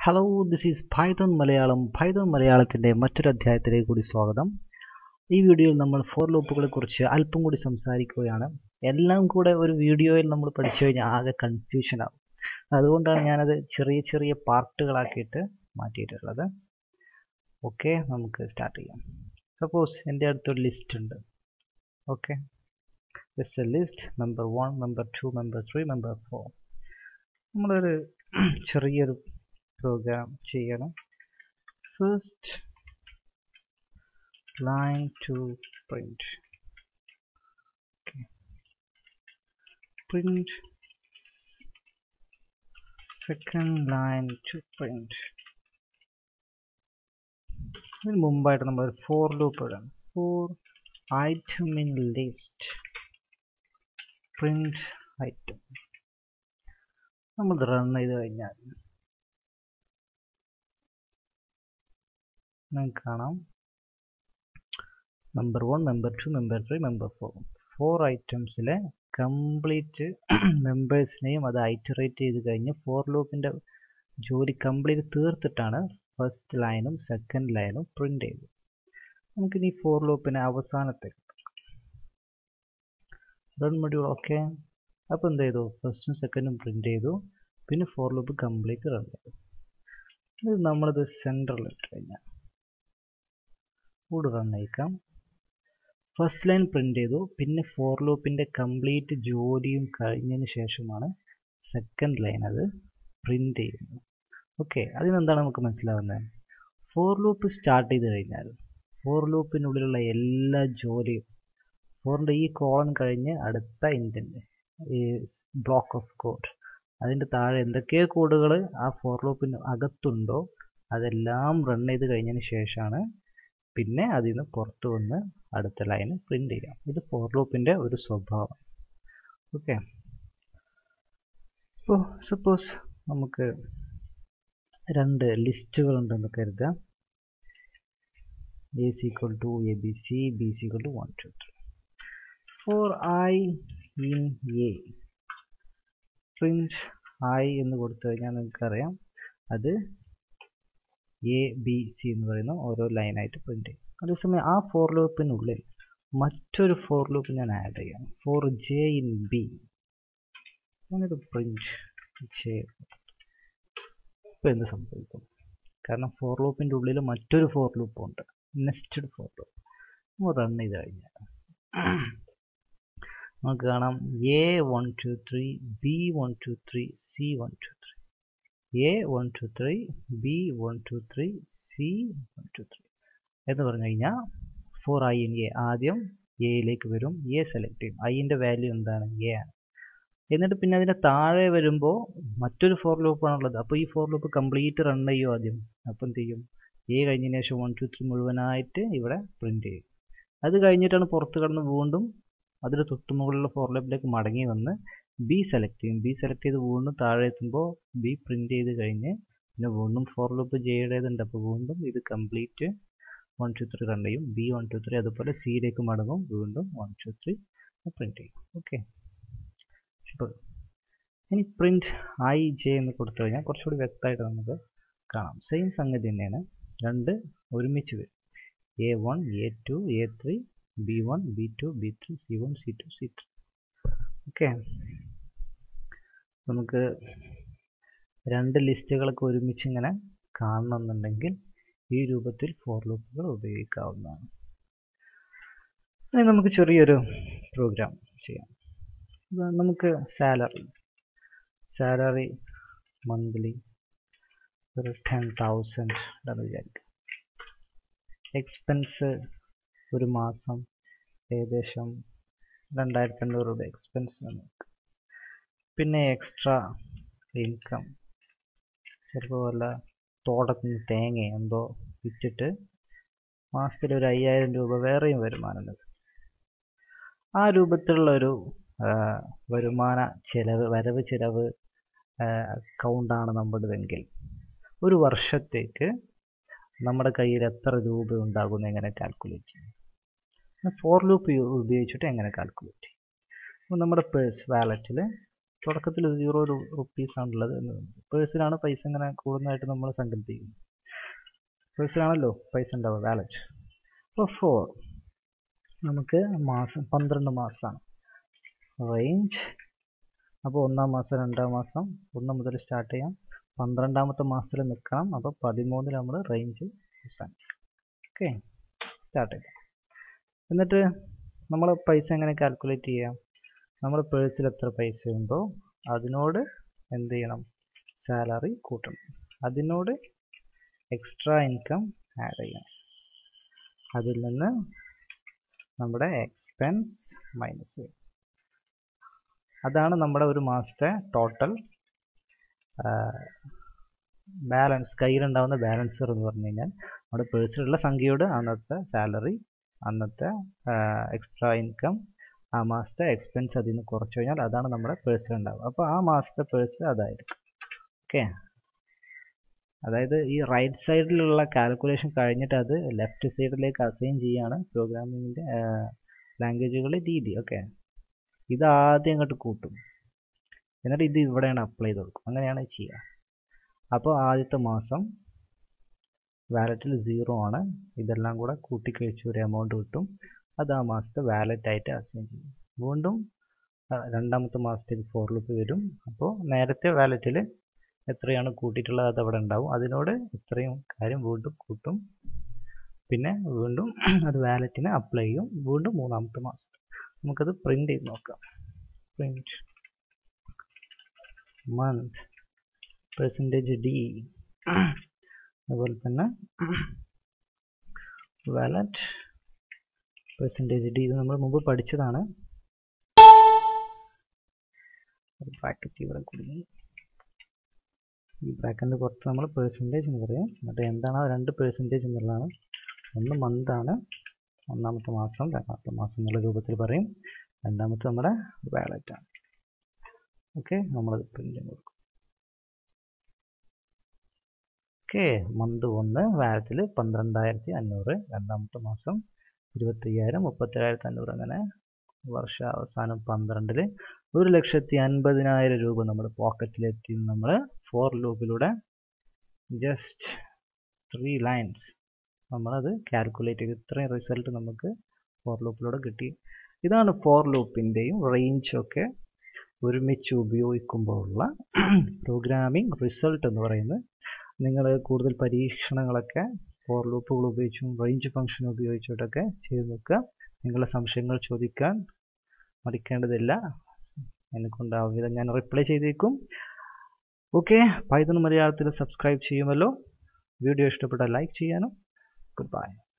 hello this is Python Malayalam Python മലയാളത്തിൻ്റെ മറ്റൊരു അധ്യായത്തിലേക്ക് കൂടി സ്വാഗതം ഈ വീഡിയോയിൽ നമ്മൾ ഫോർ ലൂപ്പുകളെ കുറിച്ച് അല്പം കൂടി സംസാരിക്കുകയാണ് എല്ലാം കൂടെ ഒരു വീഡിയോയിൽ നമ്മൾ പഠിച്ചു കഴിഞ്ഞാൽ ആകെ കൺഫ്യൂഷൻ ആവും അതുകൊണ്ടാണ് ഞാനത് ചെറിയ ചെറിയ പാർട്ടുകളാക്കിയിട്ട് മാറ്റിയിട്ടുള്ളത് ഓക്കെ നമുക്ക് സ്റ്റാർട്ട് ചെയ്യാം സപ്പോസ് എൻ്റെ അടുത്തൊരു ലിസ്റ്റ് ഉണ്ട് okay just a list member one member two member three member four നമ്മളൊരു ചെറിയൊരു പ്രോഗ്രാം ചെയ്യണം first line to print print second line to print ഇതിന് മുമ്പായിട്ട് നമ്മൾ ഫോർ ലൂപ്പ് ഇടാം for item in list print item നമ്മൾ run ചെയ്ത് കഴിഞ്ഞാൽ നിങ്ങൾക്ക് കാണാം member one member two member three member four for ഐറ്റംസിലെ കംപ്ലീറ്റ് മെമ്പേഴ്സിനെയും അത് ഐറ്ററേറ്റ് ചെയ്ത് കഴിഞ്ഞ് ഫോർ ലൂപ്പിൻ്റെ ജോലി കംപ്ലീറ്റ് തീർത്തിട്ടാണ് ഫസ്റ്റ് ലൈനും സെക്കൻഡ് ലൈനും പ്രിൻ്റ് ചെയ്തത് നമുക്കിനി ഫോർ ലൂപ്പിനെ അവസാനത്തെ റൺ മൊഡ്യൂൾ ഓക്കെ അപ്പോൾ എന്ത് ചെയ്തു ഫസ്റ്റും സെക്കൻഡും പ്രിൻ്റ് ചെയ്തു പിന്നെ ഫോർ ലൂപ്പ് കംപ്ലീറ്റ് റൺ ചെയ്തു ഇത് നമ്മളിത് സെൻറ്ററിൽ ഇട്ട് കഴിഞ്ഞാൽ കൂടെ റൺ അയക്കാം ഫസ്റ്റ് ലൈൻ പ്രിൻ്റ് ചെയ്തു പിന്നെ ഫോർ ലൂപ്പിൻ്റെ കംപ്ലീറ്റ് ജോലിയും കഴിഞ്ഞതിന് ശേഷമാണ് സെക്കൻഡ് ലൈൻ അത് പ്രിൻ്റ് ചെയ്യുന്നത് ഓക്കെ അതിനെന്താണ് നമുക്ക് മനസ്സിലാവുന്നത് ഫോർ ലൂപ്പ് സ്റ്റാർട്ട് ചെയ്ത് കഴിഞ്ഞാൽ ഫോർ ലൂപ്പിനുള്ളിലുള്ള എല്ലാ ജോലിയും ഫോറിൻ്റെ ഈ കോളൻ കഴിഞ്ഞ് അടുത്ത ഇൻറ്റൻറ്റ് ഈ ബ്ലോക്ക് ഓഫ് കോഡ് അതിൻ്റെ താഴെ എന്തൊക്കെ കോഡുകൾ ആ ഫോർ ലൂപ്പിന് അകത്തുണ്ടോ അതെല്ലാം റൺ ചെയ്ത് കഴിഞ്ഞതിന് ശേഷമാണ് പിന്നെ അതിൽ നിന്ന് പുറത്ത് വന്ന് അടുത്ത ലൈന് പ്രിൻ്റ് ചെയ്യാം ഇത് ഫോർ ലൂപ്പിൻ്റെ ഒരു സ്വഭാവം ഓക്കെ ഇപ്പോൾ സപ്പോസ് നമുക്ക് രണ്ട് ലിസ്റ്റുകൾ ഉണ്ടെന്ന് കരുതാം A C equal to A B C B C equal to one to three four I in A print I എന്ന് കൊടുത്തു കഴിഞ്ഞാൽ നിങ്ങൾക്കറിയാം അത് എ ബി സി എന്ന് പറയുന്ന ഓരോ ലൈനായിട്ട് പ്രിന്റ് ചെയ്യും അതേസമയം ആ ഫോർ ലൂപ്പിനുള്ളിൽ മറ്റൊരു ഫോർ ലൂപ്പ് ഞാൻ ആഡ് ചെയ്യാം ഫോർ ജെ ഇൻ ബി ഞാനൊരു പ്രിന്റ് ജെ ഇപ്പം എന്ത് സംഭവിക്കും കാരണം ഫോർ ലൂപ്പിൻ്റെ ഉള്ളിൽ മറ്റൊരു ഫോർ ലൂപ്പ് ഉണ്ട് നെസ്റ്റഡ് ഫോർ ലൂപ്പ് നമ്മൾ റൺ ചെയ്ത് കഴിഞ്ഞാൽ നമുക്ക് കാണാം A one to three B one to three C one to three A one to three B one to three C one to three എന്ന് പറഞ്ഞു കഴിഞ്ഞാൽ ഫോർ ഐ ഇൻ എ ആദ്യം എയിലേക്ക് വരും എ സെലക്ട് ചെയ്യും ഐൻ്റെ വാല്യൂ എന്താണ് A ആണ് എന്നിട്ട് പിന്നെ അതിൻ്റെ താഴെ വരുമ്പോൾ മറ്റൊരു ഫോർ ലൂപ്പാണുള്ളത് അപ്പോൾ ഈ ഫോർ ലൂപ്പ് കംപ്ലീറ്റ് റൺ ചെയ്യും ആദ്യം അപ്പോൾ എന്ത് ചെയ്യും എ കഴിഞ്ഞതിന് ശേഷം വൺ ടു ത്രീ മുഴുവനായിട്ട് ഇവിടെ പ്രിൻ്റ് ചെയ്യും അത് കഴിഞ്ഞിട്ടാണ് പുറത്ത് കടന്ന് വീണ്ടും അതിന് തൊട്ട് മുകളിലുള്ള ഫോർ ലൂപ്പിലേക്ക് മടങ്ങി വന്ന് ബി സെലക്ട് ചെയ്യും ബി സെലക്ട് ചെയ്ത് വീണ്ടും താഴെ എത്തുമ്പോൾ ബി പ്രിൻ്റ് ചെയ്ത് കഴിഞ്ഞ് പിന്നെ വീണ്ടും ഫോർ ലൂപ്പ് ജെയുടേതുണ്ട് അപ്പോൾ വീണ്ടും ഇത് complete one to three run ചെയ്യും ബി വൺ ടു ത്രീ അതുപോലെ സിയിലേക്ക് മടങ്ങും വീണ്ടും വൺ ടു ത്രീ പ്രിൻ്റ് ചെയ്യും ഓക്കെ സിമ്പിൾ ഇനി പ്രിൻ്റ് ഐ ജെ എന്ന് കൊടുത്തു കഴിഞ്ഞാൽ കുറച്ചുകൂടി വ്യക്തമായിട്ട് നമുക്ക് കാണാം സെയിം സംഗതി തന്നെയാണ് രണ്ട് ഒരുമിച്ച് വരും A one A two A three B one B two B three C one C two C three okay നമുക്ക് രണ്ട് ലിസ്റ്റുകളൊക്കെ ഒരുമിച്ച് ഇങ്ങനെ കാണണമെന്നുണ്ടെങ്കിൽ ഈ രൂപത്തിൽ ഫോർ ലൂപ്പുകൾ ഉപയോഗിക്കാവുന്നതാണ് ഇനി നമുക്ക് ചെറിയൊരു പ്രോഗ്രാം ചെയ്യാം നമുക്ക് സാലറി സാലറി മന്ത്ലി ഒരു ടെൻ തൗസൻഡ് എന്ന് വിചാരിക്കാം എക്സ്പെൻസ് ഒരു മാസം ഏകദേശം രണ്ടായിരത്തി അഞ്ഞൂറ് രൂപ എക്സ്പെൻസ് നമുക്ക് പിന്നെ എക്സ്ട്രാ ഇൻകം ചിലപ്പോൾ വല്ല തോട്ടത്തിന് തേങ്ങ എന്തോ വിറ്റിട്ട് മാസത്തിൽ ഒരു അയ്യായിരം രൂപ വേറെയും വരുമാനമുണ്ട് ആ രൂപത്തിലുള്ള ഒരു വരുമാന ചിലവ് വരവ് ചിലവ് അക്കൗണ്ടാണ് നമ്മുടേതെങ്കിൽ ഒരു വർഷത്തേക്ക് നമ്മുടെ കയ്യിൽ എത്ര രൂപ ഉണ്ടാകുമെന്ന് എങ്ങനെ കാൽക്കുലേറ്റ് ചെയ്യും ഫോർ ലൂപ്പ് ഉപയോഗിച്ചിട്ട് എങ്ങനെ കാൽക്കുലേറ്റ് ചെയ്യും അപ്പോൾ നമ്മുടെ പേഴ്സ് വാലറ്റിൽ തുടക്കത്തിൽ സീറോ റുപ്പീസ് ആണുള്ളത് എന്ന് പേഴ്സിലാണ് പൈസ ഇങ്ങനെ കൂടുന്നതായിട്ട് നമ്മൾ സങ്കല്പിക്കുന്നത് പേഴ്സിലാണല്ലോ പൈസ ഉണ്ടാവുക വാലറ്റ് അപ്പോൾ ഫോർ നമുക്ക് മാസം പന്ത്രണ്ട് മാസമാണ് റേഞ്ച് അപ്പോൾ ഒന്നാം മാസം രണ്ടാം മാസം ഒന്ന് മുതൽ സ്റ്റാർട്ട് ചെയ്യാം പന്ത്രണ്ടാമത്തെ മാസത്തിൽ നിൽക്കണം അപ്പോൾ പതിമൂന്നിൽ നമ്മൾ റേഞ്ച് അവസാനിക്കും ഓക്കെ സ്റ്റാർട്ട് ചെയ്യാം എന്നിട്ട് നമ്മൾ പൈസ എങ്ങനെ കാൽക്കുലേറ്റ് ചെയ്യാം നമ്മൾ പേഴ്സിൽ എത്ര പൈസ ഉണ്ടോ അതിനോട് എന്ത് ചെയ്യണം സാലറി കൂട്ടണം അതിനോട് എക്സ്ട്രാ ഇൻകം ആഡ് ചെയ്യണം അതിൽ നിന്ന് നമ്മുടെ എക്സ്പെൻസ് മൈനസ് ചെയ്യും അതാണ് നമ്മുടെ ഒരു മാസത്തെ ടോട്ടൽ ബാലൻസ് കയ്യിലുണ്ടാവുന്ന ബാലൻസർ എന്ന് പറഞ്ഞു കഴിഞ്ഞാൽ നമ്മുടെ പേഴ്സിലുള്ള സംഖ്യയോട് അന്നത്തെ സാലറി അന്നത്തെ എക്സ്ട്രാ ഇൻകം ആ മാസത്തെ എക്സ്പെൻസ് അതിൽ നിന്ന് കുറച്ച് കഴിഞ്ഞാൽ അതാണ് നമ്മുടെ പേഴ്സിലുണ്ടാവുക അപ്പോൾ ആ മാസത്തെ പേഴ്സ് അതായിരിക്കും ഓക്കെ അതായത് ഈ റൈറ്റ് സൈഡിലുള്ള കാൽക്കുലേഷൻ കഴിഞ്ഞിട്ട് അത് ലെഫ്റ്റ് സൈഡിലേക്ക് അസൈൻ ചെയ്യാണ് പ്രോഗ്രാമിങ്ങിൻ്റെ ലാംഗ്വേജുകളുടെ രീതി ഓക്കെ ഇത് ആദ്യം അങ്ങോട്ട് കൂട്ടും എന്നിട്ട് ഇത് ഇവിടെയാണ് അപ്ലൈ ചെയ്ത് കൊടുക്കും അങ്ങനെയാണ് ചെയ്യുക അപ്പോൾ ആദ്യത്തെ മാസം വാലറ്റിൽ സീറോ ആണ് ഇതെല്ലാം കൂടെ കൂട്ടിക്കഴിച്ച് ഒരു എമൗണ്ട് കിട്ടും അത് ആ മാസത്തെ വാലറ്റ് ആയിട്ട് അസൈൻ ചെയ്യും വീണ്ടും രണ്ടാമത്തെ മാസത്തേക്ക് ഫോർ ലൂപ്പ് വരും അപ്പോൾ നേരത്തെ വാലറ്റിൽ എത്രയാണ് കൂട്ടിയിട്ടുള്ളത് അത് അവിടെ ഉണ്ടാവും അതിനോട് ഇത്രയും കാര്യം വീണ്ടും കൂട്ടും പിന്നെ വീണ്ടും അത് വാലറ്റിന് അപ്ലൈ ചെയ്യും വീണ്ടും മൂന്നാമത്തെ മാസം നമുക്കത് പ്രിന്റ് ചെയ്ത് നോക്കാം പ്രിന്റ് മന്ത് പെർസെൻറ്റേജ് ഡി അതുപോലെ തന്നെ വാലറ്റ് പെർസെൻറ്റേജ് ഡി ഇത് നമ്മൾ മുമ്പ് പഠിച്ചതാണ് ബ്രാക്കറ്റ് ഇവിടെ കുടുങ്ങി ഈ ബ്രാക്കറ്റിൻ്റെ പുറത്ത് നമ്മൾ പെർസെൻറ്റേജ് എന്ന് പറയും എന്നിട്ട് എന്താണ് ആ രണ്ട് പെർസെൻറ്റേജ് എന്നുള്ളതാണ് ഒന്ന് മന്താണ് ഒന്നാമത്തെ മാസം രണ്ടാമത്തെ മാസം എന്നുള്ള രൂപത്തിൽ പറയും രണ്ടാമത്തെ നമ്മുടെ വാലറ്റാണ് ഓക്കെ നമ്മളത് പ്രിൻ്റ് കൊടുക്കും ഓക്കെ മന്ത് ഒന്ന് വാലറ്റിൽ പന്ത്രണ്ടായിരത്തി അഞ്ഞൂറ് രണ്ടാമത്തെ മാസം ഇരുപത്തയ്യായിരം മുപ്പത്തേഴായിരത്തി അഞ്ഞൂറ് അങ്ങനെ വർഷ അവസാനം പന്ത്രണ്ടിൽ ഒരു ലക്ഷത്തി അൻപതിനായിരം രൂപ നമ്മുടെ പോക്കറ്റിലെത്തി നമ്മൾ ഫോർ ലൂപ്പിലൂടെ ജസ്റ്റ് ത്രീ ലൈൻസ് നമ്മളത് കാൽക്കുലേറ്റ് ചെയ്ത് ഇത്രയും റിസൾട്ട് നമുക്ക് ഫോർ ലൂപ്പിലൂടെ കിട്ടി ഇതാണ് ഫോർ ലൂപ്പിൻ്റെയും റേഞ്ചൊക്കെ ഒരുമിച്ച് ഉപയോഗിക്കുമ്പോഴുള്ള പ്രോഗ്രാമിംഗ് റിസൾട്ട് എന്ന് പറയുന്നത് നിങ്ങൾ കൂടുതൽ പരീക്ഷണങ്ങളൊക്കെ ഫോർ ലൂപ്പുകൾ ഉപയോഗിച്ചും റേഞ്ച് ഫംഗ്ഷൻ ഉപയോഗിച്ചിട്ടൊക്കെ ചെയ്ത് നോക്കുക നിങ്ങളുടെ സംശയങ്ങൾ ചോദിക്കാൻ മടിക്കേണ്ടതില്ല എന്നെക്കൊണ്ടാവിധം ഞാൻ റിപ്ലൈ ചെയ്തേക്കും ഓക്കെ പൈതൺ മലയാളത്തിൽ സബ്സ്ക്രൈബ് ചെയ്യുമല്ലോ വീഡിയോ ഇഷ്ടപ്പെട്ടാൽ ലൈക്ക് ചെയ്യാനും ഗുഡ് ബൈ